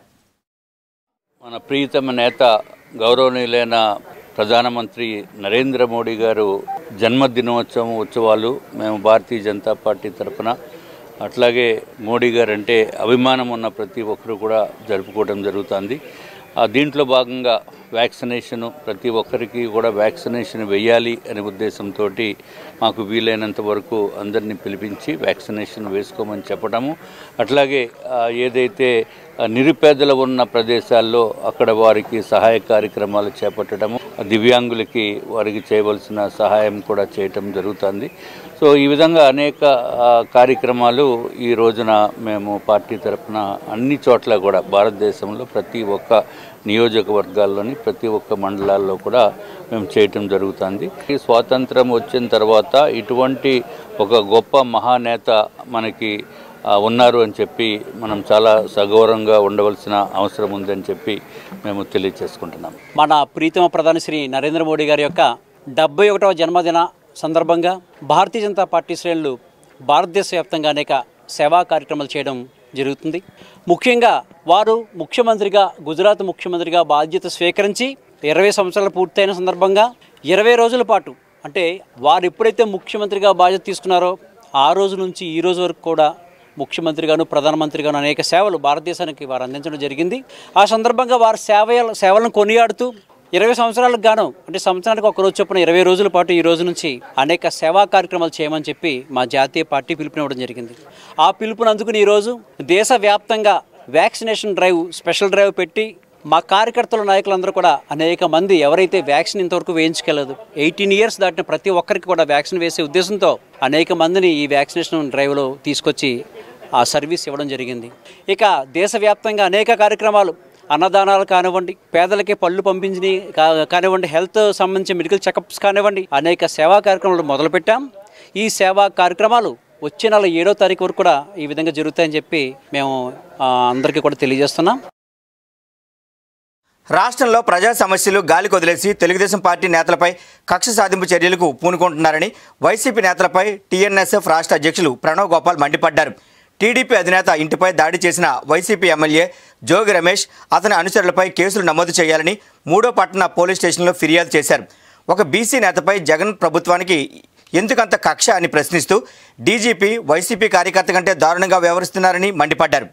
మన ప్రియతమ నేత గౌరవనీయులైన ప్రధానమంత్రి నరేంద్ర మోడీ గారు జన్మదినోత్సవం ఉత్సవాలు మేము భారతీయ జనతా పార్టీ తరఫున అట్లాగే మోడీ గారు అంటే అభిమానం ఉన్న ప్రతి ఒక్కరు కూడా జరుపుకోవడం జరుగుతుంది ఆ దీంట్లో భాగంగా వ్యాక్సినేషను ప్రతి ఒక్కరికి కూడా వ్యాక్సినేషన్ వేయాలి అనే ఉద్దేశంతో మాకు వీలైనంత వరకు అందరినీ పిలిపించి వ్యాక్సినేషన్ వేసుకోమని చెప్పడము అట్లాగే ఆ, ఏదైతే ఆ, నిరుపేదలు ఉన్న ప్రదేశాల్లో అక్కడ వారికి సహాయ కార్యక్రమాలు చేపట్టడము దివ్యాంగులకి వారికి చేయవలసిన సహాయం కూడా చేయటం జరుగుతుంది సో ఈ విధంగా అనేక ఆ, కార్యక్రమాలు ఈ రోజున మేము పార్టీ తరఫున అన్ని చోట్ల కూడా భారతదేశంలో ప్రతి ఒక్క నియోజకవర్గాల్లోని ప్రతి ఒక్క మండలాల్లో కూడా మేము చేయటం జరుగుతుంది ఈ స్వాతంత్రం వచ్చిన తర్వాత ఇటువంటి ఒక గొప్ప మహానేత మనకి ఆ, ఉన్నారు అని చెప్పి మనం చాలా సగౌరవంగా ఉండవలసిన అవసరం ఉందని చెప్పి మేము తెలియచేసుకుంటున్నాం మన ప్రీతమ ప్రధాని శ్రీ నరేంద్ర మోడీ గారి యొక్క డెబ్బై ఒకటవ జన్మదిన సందర్భంగా భారతీయ జనతా పార్టీ శ్రేణులు భారతదేశ వ్యాప్తంగా అనేక సేవా కార్యక్రమాలు చేయడం జరుగుతుంది ముఖ్యంగా వారు ముఖ్యమంత్రిగా గుజరాత్ ముఖ్యమంత్రిగా బాధ్యత స్వీకరించి ఇరవై సంవత్సరాలు పూర్తయిన సందర్భంగా ఇరవై రోజుల పాటు అంటే వారు ఎప్పుడైతే ముఖ్యమంత్రిగా బాధ్యత తీసుకున్నారో ఆ రోజు నుంచి ఈ రోజు వరకు కూడా ముఖ్యమంత్రిగాను ప్రధానమంత్రిగాను అనేక సేవలు భారతదేశానికి వారు అందించడం జరిగింది ఆ సందర్భంగా వారి సేవ సేవలను కొనియాడుతూ ఇరవై సంవత్సరాలకు గాను అంటే సంవత్సరానికి ఒక రోజు చొప్పున ఇరవై రోజుల పాటు ఈ రోజు నుంచి అనేక సేవా కార్యక్రమాలు చేయమని చెప్పి మా జాతీయ పార్టీ పిలుపునివ్వడం జరిగింది ఆ పిలుపుని అందుకుని ఈరోజు దేశవ్యాప్తంగా వ్యాక్సినేషన్ డ్రైవ్ స్పెషల్ డ్రైవ్ పెట్టి మా కార్యకర్తల నాయకులందరూ కూడా అనేక మంది ఎవరైతే వ్యాక్సిన్ ఇంతవరకు వేయించుకెళ్ళదు ఎయిటీన్ ఇయర్స్ దాటిన ప్రతి ఒక్కరికి కూడా వ్యాక్సిన్ వేసే ఉద్దేశంతో అనేక మందిని ఈ వ్యాక్సినేషన్ డ్రైవ్లో తీసుకొచ్చి ఆ సర్వీస్ ఇవ్వడం జరిగింది ఇక దేశవ్యాప్తంగా అనేక కార్యక్రమాలు అన్నదానాలు కానివ్వండి పేదలకి పళ్ళు పంపించి కానివ్వండి హెల్త్ సంబంధించి మెడికల్ చెకప్స్ కానివ్వండి అనేక సేవా కార్యక్రమాలు మొదలుపెట్టాం ఈ సేవా కార్యక్రమాలు వచ్చే నెల ఏడో తారీఖు వరకు కూడా ఈ విధంగా జరుగుతాయని చెప్పి మేము ఆ, అందరికీ కూడా తెలియజేస్తున్నాం రాష్ట్రంలో ప్రజా సమస్యలు గాలి కొదిలేసి తెలుగుదేశం పార్టీ నేతలపై కక్ష సాధింపు చర్యలకు పూనుకుంటున్నారని వైసీపీ నేతలపై టీఎన్ఎస్ఎఫ్ రాష్ట్ర అధ్యక్షులు ప్రణవ్ గోపాల్ మండిపడ్డారు టీడీపీ అధినేత ఇంటిపై దాడి చేసిన వైసీపీ ఎమ్మెల్యే జోగి రమేష్ అతని అనుచరులపై కేసులు నమోదు చేయాలని మూడో పట్టణ పోలీస్ స్టేషన్లో ఫిర్యాదు చేశారు ఒక బీసీ నేతపై జగన్ ప్రభుత్వానికి ఎందుకంత కక్ష అని ప్రశ్నిస్తూ డీజీపీ వైసీపీ కార్యకర్త కంటే దారుణంగా వ్యవహరిస్తున్నారని మండిపడ్డారు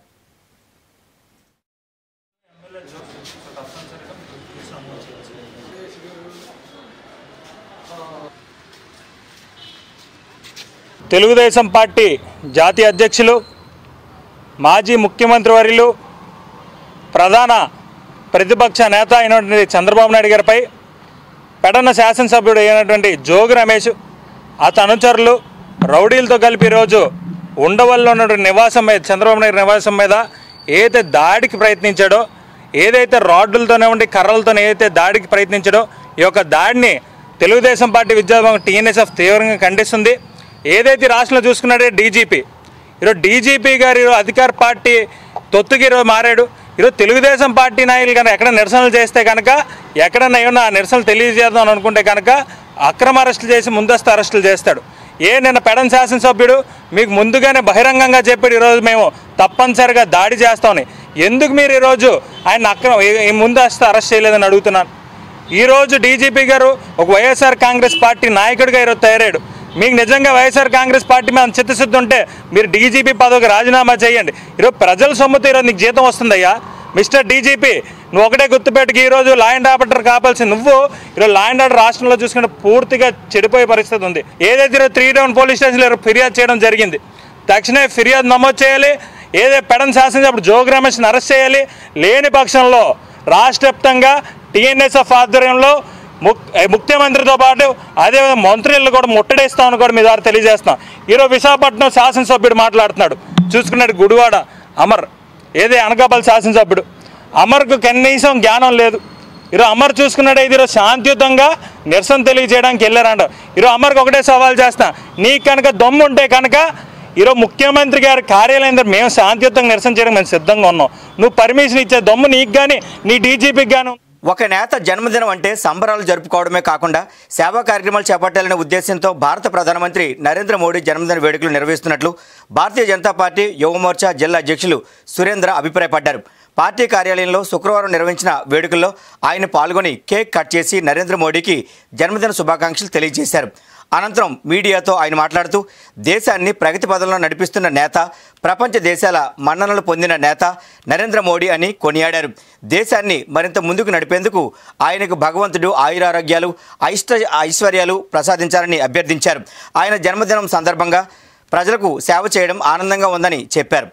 తెలుగుదేశం పార్టీ జాతీయ అధ్యక్షులు మాజీ ముఖ్యమంత్రి వర్యులు ప్రధాన ప్రతిపక్ష నేత అయినటువంటి చంద్రబాబు నాయుడు గారిపై పెడన్న శాసనసభ్యుడు అయినటువంటి జోగి రమేష్ అతని అనుచరులు రౌడీలతో కలిపి ఈరోజు ఉండవల్లో ఉన్నటువంటి నివాసం మీద చంద్రబాబు నాయుడు నివాసం మీద ఏదైతే దాడికి ప్రయత్నించాడో ఏదైతే రాడ్డులతోనే ఉండి కర్రలతోనే ఏదైతే దాడికి ప్రయత్నించాడో ఈ యొక్క దాడిని తెలుగుదేశం పార్టీ విద్యాభవన్ టీఎన్ఎస్ఎఫ్ తీవ్రంగా ఖండిస్తుంది ఏదైతే ఈ రాష్ట్రంలో చూసుకున్నాడే డీజీపీ ఈరోజు డీజీపీ గారు ఈరోజు అధికార పార్టీ తొత్తుకి ఈరోజు మారాడు ఈరోజు తెలుగుదేశం పార్టీ నాయకులు కనుక ఎక్కడ నిరసనలు చేస్తే కనుక ఎక్కడన్నా ఏమన్నా నిరసనలు తెలియజేద్దాం అని అనుకుంటే కనుక అక్రమ అరెస్టులు చేసి ముందస్తు అరెస్టులు చేస్తాడు ఏ నిన్న పెడన్ శాసనసభ్యుడు మీకు ముందుగానే బహిరంగంగా చెప్పాడు ఈరోజు మేము తప్పనిసరిగా దాడి చేస్తామని ఎందుకు మీరు ఈరోజు ఆయన అక్రమ ఈ- ఈ ముందస్తు అరెస్ట్ చేయలేదని అడుగుతున్నాను ఈరోజు డీజీపీ గారు ఒక వైఎస్ఆర్ కాంగ్రెస్ పార్టీ నాయకుడిగా ఈరోజు తయారాడు మీకు నిజంగా వైఎస్ఆర్ కాంగ్రెస్ పార్టీ మీద చిత్తశుద్ధి ఉంటే మీరు డీజీపీ పదవికి రాజీనామా చేయండి ఈరోజు ప్రజల సొమ్ముతో ఈరోజు నీకు జీతం వస్తుందయ్యా మిస్టర్ డీజీపీ నువ్వు ఒకటే గుర్తుపెట్టుకు ఈరోజు లా అండ్ ఆర్డర్ కావాల్సి నువ్వు ఈరోజు లా అండ్ ఆర్డర్ రాష్ట్రంలో చూసుకుంటే పూర్తిగా చెడిపోయే పరిస్థితి ఉంది ఏదైతే ఈరోజు త్రీ డౌన్ పోలీస్ స్టేషన్లో ఈరోజు ఫిర్యాదు చేయడం జరిగింది తక్షణమే ఫిర్యాదు నమోదు చేయాలి ఏదైతే పెడన్ శాసనసభ్యుడు జోగి రమేష్ని అరెస్ట్ చేయాలి లేని పక్షంలో రాష్ట్ర వ్యాప్తంగా టీఎన్ఎస్ఎఫ్ ఆధ్వర్యంలో ముక్ ఏ ముఖ్యమంత్రితో పాటు అదేవిధంగా మంత్రులు కూడా ముట్టడిస్తామని కూడా మీ ద్వారా తెలియజేస్తున్నాం ఈరోజు విశాఖపట్నం శాసనసభ్యుడు మాట్లాడుతున్నాడు చూసుకున్నాడు గుడివాడ అమర్ ఏదే అనకాపల్లి శాసనసభ్యుడు అమర్కు కనీసం జ్ఞానం లేదు ఈరోజు అమర్ చూసుకున్నాడు ఈరోజు శాంతియుతంగా నిరసన తెలియజేయడానికి వెళ్ళారంట ఈరోజు అమర్కి ఒకటే సవాల్ చేస్తా నీకు కనుక దమ్ము ఉంటే కనుక ఈరోజు ముఖ్యమంత్రి గారి కార్యాలయం దగ్గర మేము శాంతియుతంగా నిరసన చేయడం మేము సిద్ధంగా ఉన్నాం నువ్వు పర్మిషన్ ఇచ్చే దమ్ము నీకు కానీ నీ డీజీపీకి గాను ఒక నేత జన్మదినం అంటే సంబరాలు జరుపుకోవడమే కాకుండా సేవా కార్యక్రమాలు చేపట్టాలనే ఉద్దేశంతో భారత ప్రధానమంత్రి నరేంద్ర మోడీ జన్మదిన వేడుకలు నిర్వహిస్తున్నట్లు భారతీయ జనతా పార్టీ యువమోర్చా జిల్లా అధ్యక్షులు సురేంద్ర అభిప్రాయపడ్డారు పార్టీ కార్యాలయంలో శుక్రవారం నిర్వహించిన వేడుకల్లో ఆయన పాల్గొని కేక్ కట్ చేసి నరేంద్ర మోడీకి జన్మదిన శుభాకాంక్షలు తెలియజేశారు అనంతరం మీడియాతో ఆయన మాట్లాడుతూ దేశాన్ని ప్రగతి పదంలో నడిపిస్తున్న నేత ప్రపంచ దేశాల మన్ననలు పొందిన నేత నరేంద్ర మోడీ అని కొనియాడారు దేశాన్ని మరింత ముందుకు నడిపేందుకు ఆయనకు భగవంతుడు ఆయురారోగ్యాలు ఐష్ట ఐశ్వర్యాలు ప్రసాదించాలని అభ్యర్థించారు ఆయన జన్మదినం సందర్భంగా ప్రజలకు సేవ చేయడం ఆనందంగా ఉందని చెప్పారు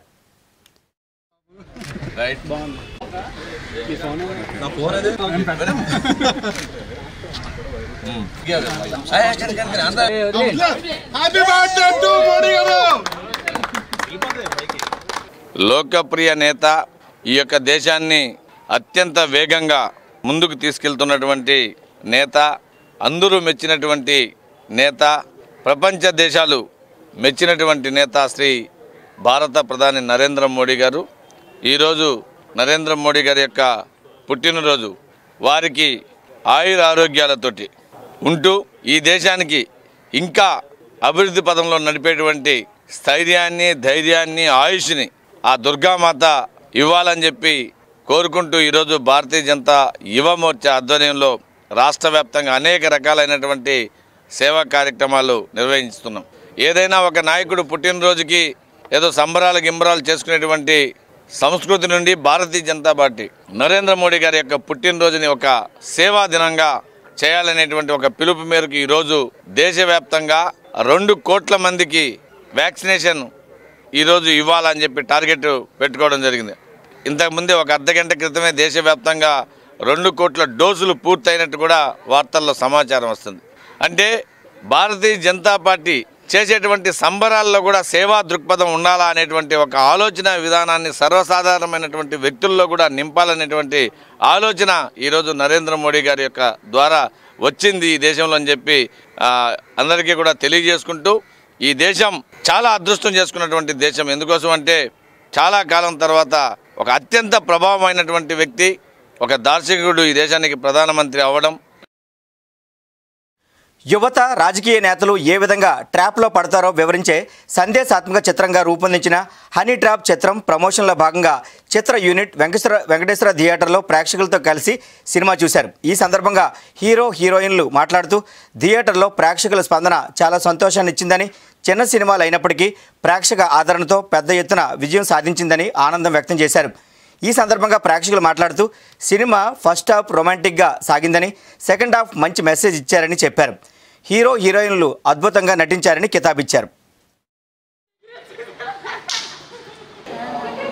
లోకప్రియ నేత ఈ యొక్క దేశాన్ని అత్యంత వేగంగా ముందుకు తీసుకెళ్తున్నటువంటి నేత అందరూ మెచ్చినటువంటి నేత ప్రపంచ దేశాలు మెచ్చినటువంటి నేత శ్రీ భారత ప్రధాని నరేంద్ర మోడీ గారు ఈరోజు నరేంద్ర మోడీ గారి యొక్క పుట్టినరోజు వారికి ఆయుర ఆరోగ్యాలతోటి ఉంటూ ఈ దేశానికి ఇంకా అభివృద్ధి పదంలో నడిపేటువంటి స్థైర్యాన్ని ధైర్యాన్ని ఆయుష్ని ఆ దుర్గామాత ఇవ్వాలని చెప్పి కోరుకుంటూ ఈరోజు భారతీయ జనతా యువ మోర్చా ఆధ్వర్యంలో రాష్ట్ర వ్యాప్తంగా అనేక రకాలైనటువంటి సేవా కార్యక్రమాలు నిర్వహిస్తున్నాం ఏదైనా ఒక నాయకుడు పుట్టినరోజుకి ఏదో సంబరాలు గింబరాలు చేసుకునేటువంటి సంస్కృతి నుండి భారతీయ జనతా పార్టీ నరేంద్ర మోడీ గారి యొక్క పుట్టినరోజుని ఒక సేవా దినంగా చేయాలనేటువంటి ఒక పిలుపు మేరకు ఈరోజు దేశవ్యాప్తంగా రెండు కోట్ల మందికి వ్యాక్సినేషన్ ఈరోజు ఇవ్వాలని చెప్పి టార్గెట్ పెట్టుకోవడం జరిగింది ఇంతకుముందే ఒక అర్ధ గంట క్రితమే దేశవ్యాప్తంగా రెండు కోట్ల డోసులు పూర్తయినట్టు కూడా వార్తల్లో సమాచారం వస్తుంది అంటే భారతీయ జనతా పార్టీ చేసేటువంటి సంబరాల్లో కూడా సేవా దృక్పథం ఉండాలా అనేటువంటి ఒక ఆలోచన విధానాన్ని సర్వసాధారణమైనటువంటి వ్యక్తుల్లో కూడా నింపాలనేటువంటి ఆలోచన ఈరోజు నరేంద్ర మోడీ గారి యొక్క ద్వారా వచ్చింది ఈ దేశంలో అని చెప్పి ఆ, అందరికీ కూడా తెలియజేసుకుంటూ ఈ దేశం చాలా అదృష్టం చేసుకున్నటువంటి దేశం ఎందుకోసం అంటే చాలా కాలం తర్వాత ఒక అత్యంత ప్రభావమైనటువంటి వ్యక్తి ఒక దార్శనికుడు ఈ దేశానికి ప్రధానమంత్రి అవ్వడం యువత రాజకీయ నేతలు ఏ విధంగా ట్రాప్లో పడతారో వివరించే సందేశాత్మక చిత్రంగా రూపొందించిన హనీ ట్రాప్ చిత్రం ప్రమోషన్లో భాగంగా చిత్ర యూనిట్ వెంకటేశ్వర వెంకటేశ్వర థియేటర్లో ప్రేక్షకులతో కలిసి సినిమా చూశారు ఈ సందర్భంగా హీరో హీరోయిన్లు మాట్లాడుతూ థియేటర్లో ప్రేక్షకుల స్పందన చాలా సంతోషాన్ని ఇచ్చిందని చిన్న సినిమాలు అయినప్పటికీ ప్రేక్షక ఆదరణతో పెద్ద ఎత్తున విజయం సాధించిందని ఆనందం వ్యక్తం చేశారు ఈ సందర్భంగా ప్రేక్షకులు మాట్లాడుతూ సినిమా ఫస్ట్ హాఫ్ రొమాంటిక్గా సాగిందని సెకండ్ హాఫ్ మంచి మెసేజ్ ఇచ్చారని చెప్పారు హీరో హీరోయిన్లు అద్భుతంగా నటించారని కితాబిచ్చారు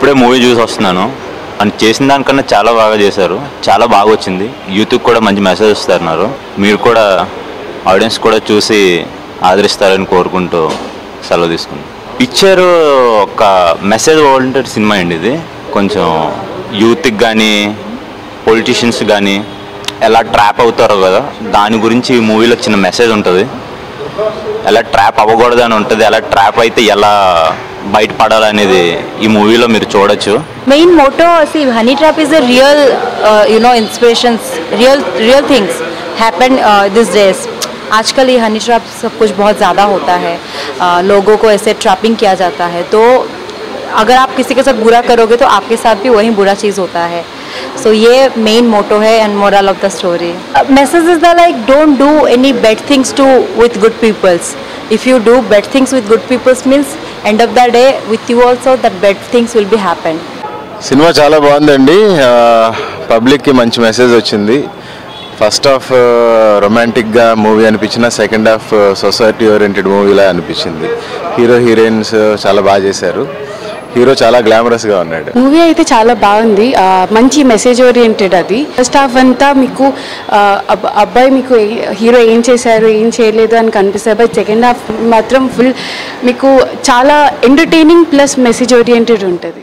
ఇప్పుడే మూవీ చూసి వస్తున్నాను అని చేసిన దానికన్నా చాలా బాగా చేశారు చాలా బాగా వచ్చింది యూత్కి కూడా మంచి మెసేజ్ ఇస్తున్నారు మీరు కూడా ఆడియన్స్ కూడా చూసి ఆదరిస్తారని కోరుకుంటూ సెలవు తీసుకున్నాను పిక్చర్ ఒక మెసేజ్ ఓరియంటెడ్ సినిమా అండి ఇది కొంచెం యూత్కి కానీ పొలిటీషియన్స్ కానీ ఎలా ట్రాప్ అవుతారో కదా దాని గురించి ఈ మూవీలో చిన్న మెసేజ్ ఉంటుంది ఎలా ట్రాప్ అవ్వకూడదు అని ఉంటుంది ఎలా ట్రాప్ అయితే ఎలా బయటపడాలనేది ఈ మూవీలో మీరు చూడొచ్చు main motto see honey trap is a real uh, you know inspirations real real things happen uh, these days आजकल ये हनी ट्रैप सब कुछ बहुत ज़्यादा होता है uh, लोगों को ऐसे ट्रैपिंग किया जाता है तो अगर आप किसी के साथ बुरा करोगे तो आपके साथ भी वही बुरा चीज़ होता है सो ये मेन मोटो है end moral of the story message is the like don't do any bad things to with good peoples if you do bad things with good peoples means end of the day with you also that bad things will be happen cinema చాలా బాగుందండి ఆ, పబ్లిక్కి మంచి message వచ్చింది first half రొమాంటిక్గా movie అనిపించిన second half society oriented మూవీలా అనిపించింది హీరో హీరోయిన్స్ చాలా బాగా చేశారు హీరో చాలా గ్లామరస్గా ఉన్నాడు మూవీ అయితే చాలా బాగుంది ఆ, మంచి మెసేజ్ ఓరియంటెడ్ అది ఫస్ట్ హాఫ్ అంతా మీకు ఆ, అబ్బ- అబ్బాయి మీకు ఏ- హీరో ఏం చేశారు ఏం చేయలేదు అని కనిపిస్తుంది బట్ సెకండ్ హాఫ్ మాత్రం ఫుల్ మీకు చాలా ఎంటర్టైనింగ్ ప్లస్ మెసేజ్ ఓరియంటెడ్ ఉంటుంది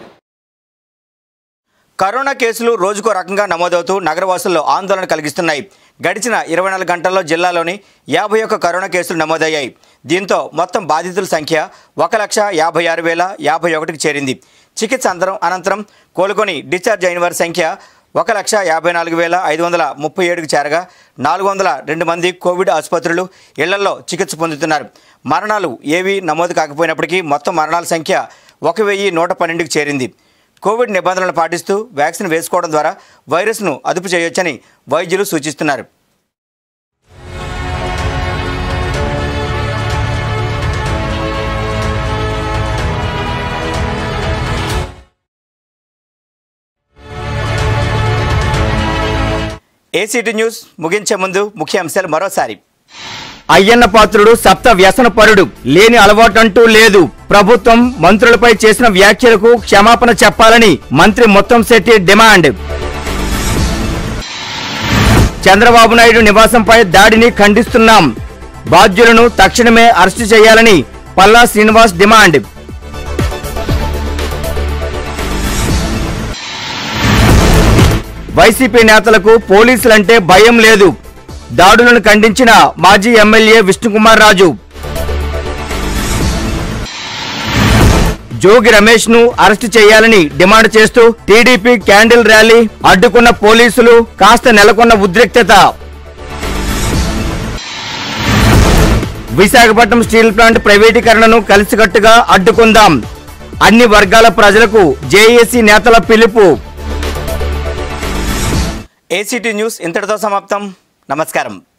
కరోనా కేసులు రోజుకో రకంగా నమోదవుతూ నగరవాసుల్లో ఆందోళన కలిగిస్తున్నాయి గడిచిన ఇరవై నాలుగు గంటల్లో జిల్లాలోని యాభై ఒక్క కరోనా కేసులు నమోదయ్యాయి దీంతో మొత్తం బాధితుల సంఖ్య ఒక లక్ష యాభై ఆరు వేల యాభై ఒకటికి చేరింది చికిత్స అంతరం అనంతరం కోలుకొని డిశ్చార్జ్ అయిన వారి సంఖ్య ఒక లక్ష యాభై నాలుగు వేల ఐదు వందల ముప్పై ఏడుకు చేరగా నాలుగు వందల రెండు మంది కోవిడ్ ఆసుపత్రులు ఇళ్లలో చికిత్స పొందుతున్నారు మరణాలు ఏవీ నమోదు కాకపోయినప్పటికీ మొత్తం మరణాల సంఖ్య ఒక వెయ్యి నూట పన్నెండుకి చేరింది కోవిడ్ నిబంధనలు పాటిస్తూ వ్యాక్సిన్ వేసుకోవడం ద్వారా వైరస్ను అదుపు చేయొచ్చని వైద్యులు సూచిస్తున్నారు ఏసీటీ న్యూస్ ముగించే ముందు ముఖ్య అంశాలు మరోసారి అయ్యన్న పాత్రుడు సప్త వ్యసన పరుడు లేని అలవాటంటూ లేదు ప్రభుత్వం మంత్రులపై చేసిన వ్యాఖ్యలకు క్షమాపణ చెప్పాలని మంత్రి మొత్తం శెట్టి డిమాండ్ చంద్రబాబు నాయుడు నివాసంపై దాడిని ఖండిస్తున్నాం బాధ్యులను తక్షణమే అరెస్టు చేయాలని పల్లా శ్రీనివాస్ డిమాండ్ వైసీపీ నేతలకు పోలీసులంటే భయం లేదు దాడులను ఖండించిన మాజీ ఎమ్మెల్యే విష్ణుకుమార్ రాజు జోగి రమేష్ ను అరెస్టు చేయాలని డిమాండ్ చేస్తూ టీడీపీ క్యాండిల్ ర్యాలీ అడ్డుకున్న పోలీసులు కాస్త నెలకొన్న ఉద్రిక్తత విశాఖపట్నం స్టీల్ ప్లాంట్ ప్రైవేటీకరణను కలిసికట్టుగా అడ్డుకుందాం అన్ని వర్గాల ప్రజలకు జేఏసీ నేతల పిలుపు ఏసీటీ న్యూస్ ఇంతటితో సమాప్తం నమస్కారం